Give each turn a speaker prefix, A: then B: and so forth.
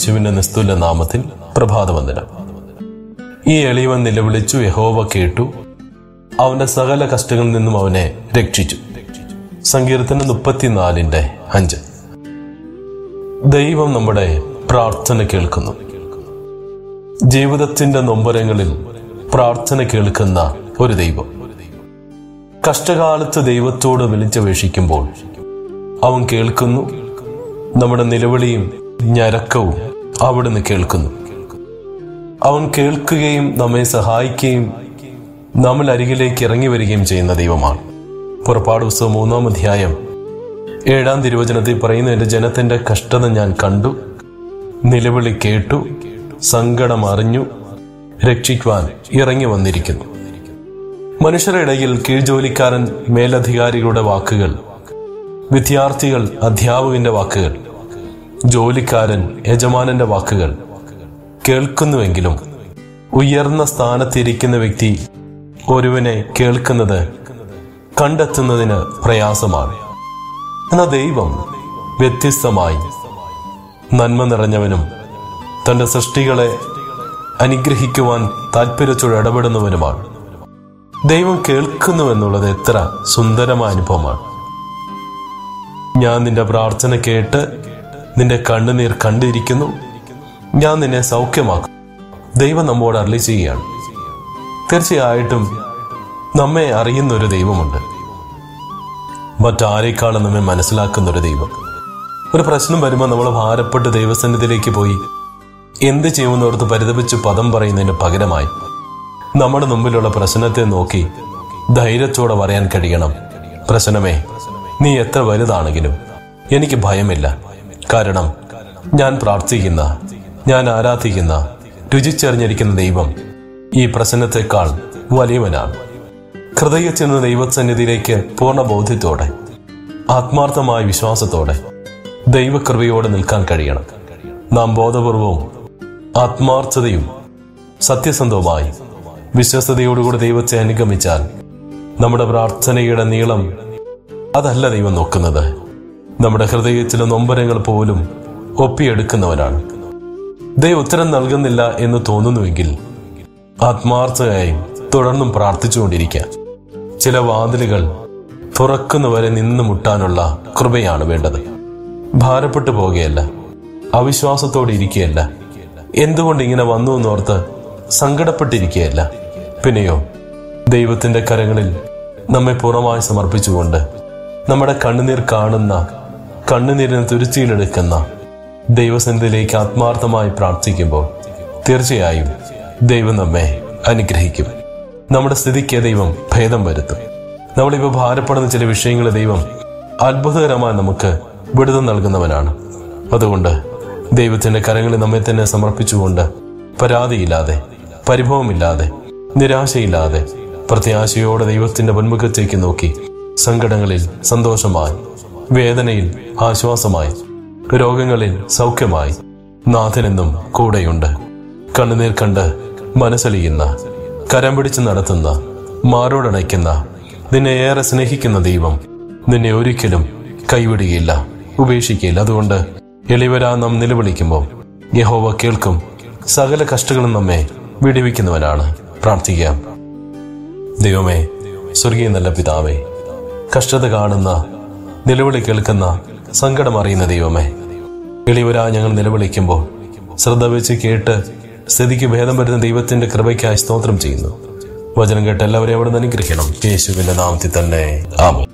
A: യേശുവിന്റെ നിസ്തുല നാമത്തിൽ പ്രഭാതവന്ദനം ഈ എളിയവൻ നിലവിളിച്ചു യഹോവ കേട്ടു അവന്റെ സകല കഷ്ടങ്ങളിൽ നിന്നും അവനെ രക്ഷിച്ചു സങ്കീർത്തനം മുപ്പത്തിനാലിന്റെ അഞ്ച് ദൈവം നമ്മുടെ പ്രാർത്ഥന കേൾക്കുന്നു ജീവിതത്തിന്റെ നൊമ്പരങ്ങളിൽ പ്രാർത്ഥന കേൾക്കുന്ന ഒരു ദൈവം കഷ്ടകാലത്ത് ദൈവത്തോട് വിളിച്ചപേക്ഷിക്കുമ്പോൾ അവൻ കേൾക്കുന്നു നമ്മുടെ നിലവിളിയും ഞരക്കവും അവിടുന്ന് കേൾക്കുന്നു അവൻ കേൾക്കുകയും നമ്മെ സഹായിക്കുകയും നമ്മൾ അരികിലേക്ക് ഇറങ്ങി വരികയും ചെയ്യുന്ന ദൈവമാണ് പുറപ്പാട് പുസ്തകം മൂന്നാം അധ്യായം ഏഴാം തിരുവചനത്തിൽ പറയുന്ന എന്റെ ജനത്തിന്റെ കഷ്ടത ഞാൻ കണ്ടു നിലവിളി കേട്ടു സങ്കടം അറിഞ്ഞു രക്ഷിക്കുവാൻ ഇറങ്ങി വന്നിരിക്കുന്നു മനുഷ്യരുടെ ഇടയിൽ കീഴ്ജോലിക്കാരൻ മേലധികാരികളുടെ വാക്കുകൾ വിദ്യാർത്ഥികൾ അധ്യാപകന്റെ വാക്കുകൾ ജോലിക്കാരൻ യജമാനന്റെ വാക്കുകൾ കേൾക്കുന്നുവെങ്കിലും ഉയർന്ന സ്ഥാനത്തിരിക്കുന്ന വ്യക്തി ഒരുവനെ കേൾക്കുന്നത് കണ്ടെത്തുന്നതിന് പ്രയാസമാണ് എന്നാൽ ദൈവം വ്യത്യസ്തമായി നന്മ നിറഞ്ഞവനും തന്റെ സൃഷ്ടികളെ അനുഗ്രഹിക്കുവാൻ താല്പര്യത്തോടെ ഇടപെടുന്നവനുമാണ് ദൈവം കേൾക്കുന്നു എന്നുള്ളത് എത്ര സുന്ദരമായ അനുഭവമാണ് ഞാൻ നിന്റെ പ്രാർത്ഥന കേട്ട് നിന്റെ കണ്ണുനീർ കണ്ടിരിക്കുന്നു ഞാൻ നിന്നെ സൗഖ്യമാക്കും ദൈവം നമ്മോട് അരളി ചെയ്യുകയാണ് തീർച്ചയായിട്ടും നമ്മെ അറിയുന്ന ഒരു ദൈവമുണ്ട് മറ്റാരേക്കാളും നമ്മെ മനസ്സിലാക്കുന്ന ഒരു ദൈവം ഒരു പ്രശ്നം വരുമ്പോൾ നമ്മൾ ഭാരപ്പെട്ട് ദൈവസന്നിധിയിലേക്ക് പോയി എന്ത് ചെയ്യുമെന്നോർത്ത് പരിതപിച്ച് പദം പറയുന്നതിന് പകരമായി നമ്മുടെ മുമ്പിലുള്ള പ്രശ്നത്തെ നോക്കി ധൈര്യത്തോടെ പറയാൻ കഴിയണം പ്രശ്നമേ നീ എത്ര വലുതാണെങ്കിലും എനിക്ക് ഭയമില്ല കാരണം ഞാൻ പ്രാർത്ഥിക്കുന്ന ഞാൻ ആരാധിക്കുന്ന രുചിച്ചറിഞ്ഞിരിക്കുന്ന ദൈവം ഈ പ്രശ്നത്തെക്കാൾ വലിയവനാണ് ഹൃദയത്തിൽ നിന്ന് ദൈവസന്നിധിയിലേക്ക് പൂർണ്ണ ബോധ്യത്തോടെ ആത്മാർത്ഥമായ വിശ്വാസത്തോടെ ദൈവകൃപയോടെ നിൽക്കാൻ കഴിയണം നാം ബോധപൂർവവും ആത്മാർത്ഥതയും സത്യസന്ധവുമായി വിശ്വസതയോടുകൂടി ദൈവത്തെ അനുഗമിച്ചാൽ നമ്മുടെ പ്രാർത്ഥനയുടെ നീളം അതല്ല ദൈവം നോക്കുന്നത് നമ്മുടെ ഹൃദയത്തിലെ നൊമ്പരങ്ങൾ പോലും ഒപ്പിയെടുക്കുന്നവനാണ് ദൈവം ഉത്തരം നൽകുന്നില്ല എന്ന് തോന്നുന്നുവെങ്കിൽ ആത്മാർത്ഥതയായി തുടർന്നും പ്രാർത്ഥിച്ചുകൊണ്ടിരിക്കുക ചില വാതിലുകൾ തുറക്കുന്നവരെ നിന്ന് മുട്ടാനുള്ള കൃപയാണ് വേണ്ടത് ഭാരപ്പെട്ടു പോകുകയല്ല അവിശ്വാസത്തോടെ ഇരിക്കുകയല്ല എന്തുകൊണ്ട് ഇങ്ങനെ വന്നു എന്നോർത്ത് സങ്കടപ്പെട്ടിരിക്കുകയല്ല പിന്നെയോ ദൈവത്തിന്റെ കരങ്ങളിൽ നമ്മെ പൂർണ്ണമായി സമർപ്പിച്ചുകൊണ്ട് നമ്മുടെ കണ്ണുനീർ കാണുന്ന കണ്ണുനീരിനെ തുരുത്തിയിലെടുക്കുന്ന ദൈവസന്നിധിയിലേക്ക് ആത്മാർത്ഥമായി പ്രാർത്ഥിക്കുമ്പോൾ തീർച്ചയായും ദൈവം നമ്മെ അനുഗ്രഹിക്കും നമ്മുടെ സ്ഥിതിക്ക് ദൈവം ഭേദം വരുത്തും നമ്മളിപ്പോൾ ഭാരപ്പെടുന്ന ചില വിഷയങ്ങളെ ദൈവം അത്ഭുതകരമായി നമുക്ക് വിടുതൽ നൽകുന്നവനാണ് അതുകൊണ്ട് ദൈവത്തിന്റെ കരങ്ങളിൽ നമ്മെ തന്നെ സമർപ്പിച്ചുകൊണ്ട് പരാതിയില്ലാതെ പരിഭവമില്ലാതെ നിരാശയില്ലാതെ പ്രത്യാശയോടെ ദൈവത്തിന്റെ മുൻമുഖത്തേക്ക് നോക്കി സങ്കടങ്ങളിൽ സന്തോഷമായി വേദനയിൽ ആശ്വാസമായി രോഗങ്ങളിൽ സൗഖ്യമായി നാഥനെന്നും കൂടെയുണ്ട് കണ്ണുനീർ കണ്ട് മനസ്സലിയുന്ന കരം പിടിച്ച് നടത്തുന്ന മാറോടണയ്ക്കുന്ന നിന്നെ ഏറെ സ്നേഹിക്കുന്ന ദൈവം നിന്നെ ഒരിക്കലും കൈവിടുകയില്ല ഉപേക്ഷിക്കുകയില്ല അതുകൊണ്ട് എളിവരാ നാം നിലവിളിക്കുമ്പോൾ യഹോവ കേൾക്കും സകല കഷ്ടങ്ങളും നമ്മെ വിടിവിക്കുന്നവനാണ് പ്രാർത്ഥിക്കാം ദൈവമേ സ്വർഗീയ നല്ല പിതാവേ കഷ്ടത കാണുന്ന നിലവിളി കേൾക്കുന്ന സങ്കടം അറിയുന്ന ദൈവമേ എളിവരാ ഞങ്ങൾ നിലവിളിക്കുമ്പോൾ ശ്രദ്ധ വെച്ച് കേട്ട് സ്ഥിതിക്ക് ഭേദം വരുന്ന ദൈവത്തിന്റെ കൃപയ്ക്കായി സ്തോത്രം ചെയ്യുന്നു വചനം കേട്ട് എല്ലാവരെയും അവിടെ നിന്ന് അനുഗ്രഹിക്കണം യേശുവിന്റെ നാമത്തിൽ തന്നെ ആമേ